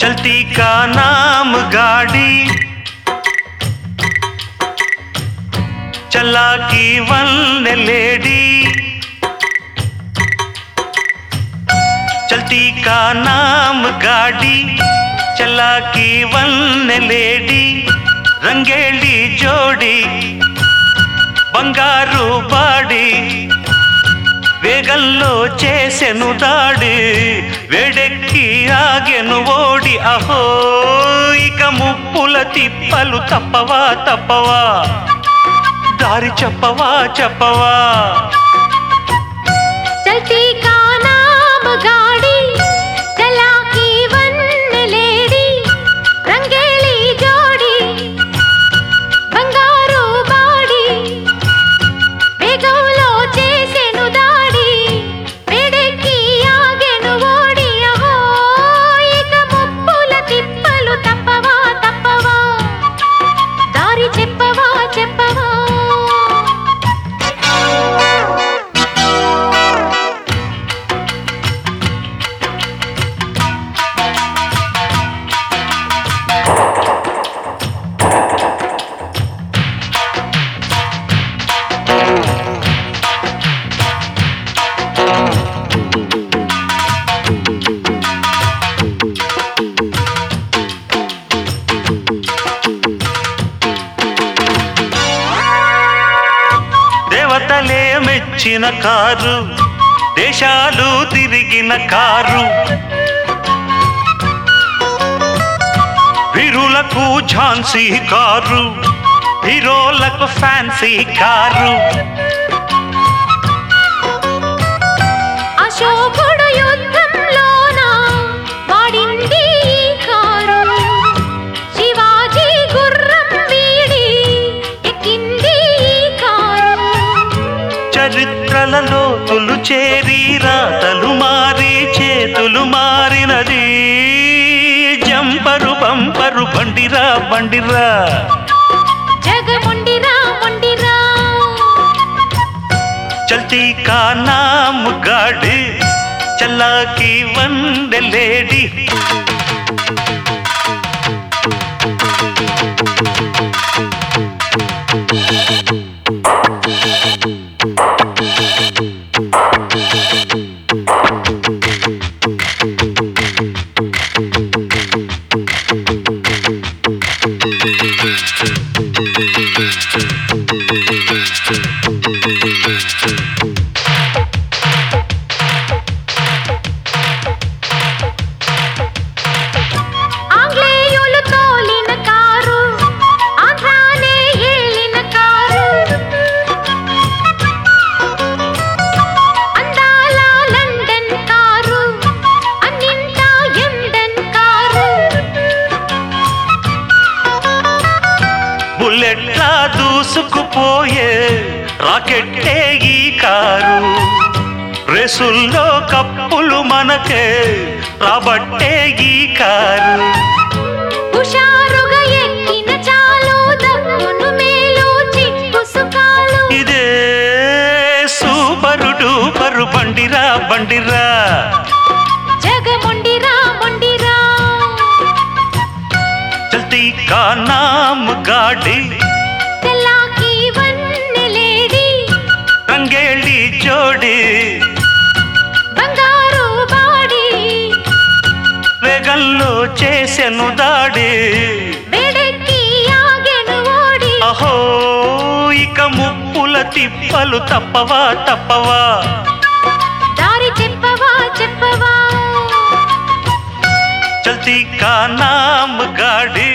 चलती का नाम गाड़ी चला की वन लेडी चलती का नाम गाड़ी चला की वन लेडी రంగేళి జోడి బంగారు బాడి వేగంలో చేసెను దాడి వేడెక్కి ఆగెను ఓడి అహో ఇక ముప్పుల తిప్పలు తప్పవా తప్పవా దారి చెప్పవా చెప్పవా चलती का नाम गाड़ी चला की वन लेडी రంగేలి జోడి బంగారు బాడి వేగంలో చేసెను దాడి వేడెక్కి ఆగెను ఓడి అహో ఇక ముప్పుల తిప్పలు తప్పవా తప్పవా దారి చెప్పవా చెప్పవా దేవతలే మెచ్చిన కారు దేశాలు తిరిగిన కారు వీరులకు ఝాన్సీ కారు హీరోలకు ఫ్యాన్సీ కారు అశోకుడు యుద్ధంలోన వాడింది ఈ కారు శివాజీ గుర్రం వీడి ఎక్కింది ఈ కారు చరిత్రలలో తొలు చేరి రాతలు మారి చేతులు మారినది జంపరు బంపరు బండిరా బండిరా జగముండిరా మొండిరా चलती का नाम गाड़ी चला की वंद लेडी ఆంగ్లేయులు తోలిన కారు ఆంధ్రానే ఏలిన కారు అందాల లండన్ కారు అన్నింటా ఎండన్ కారు బుల్లెట్లా దూసుకుపోయే రాకెట్టే ఈ కారు రేసుల్లో కప్పులు మనకే రాబట్టే ఈ కారు హుషారుగా ఎక్కిన చాలు దక్కును మేలు చిక్కు సుఖాలు ఇదే సూపరు డూపరు బండిరా బండిరా జగముండిరా మొండిరా చల్తీ కా నామ్ గాడి తెల్లాకి వన్నెలేడి రంగేళి జోడి బంగారు బాడి వేగంలో చేసెను దాడి వేడెక్కి ఆగెను ఓడి అహో ఇక ముప్పుల తిప్పలు తప్పవా తప్పవా దారి చెప్పవా చెప్పవా చల్తీ కా నామ్ గాడి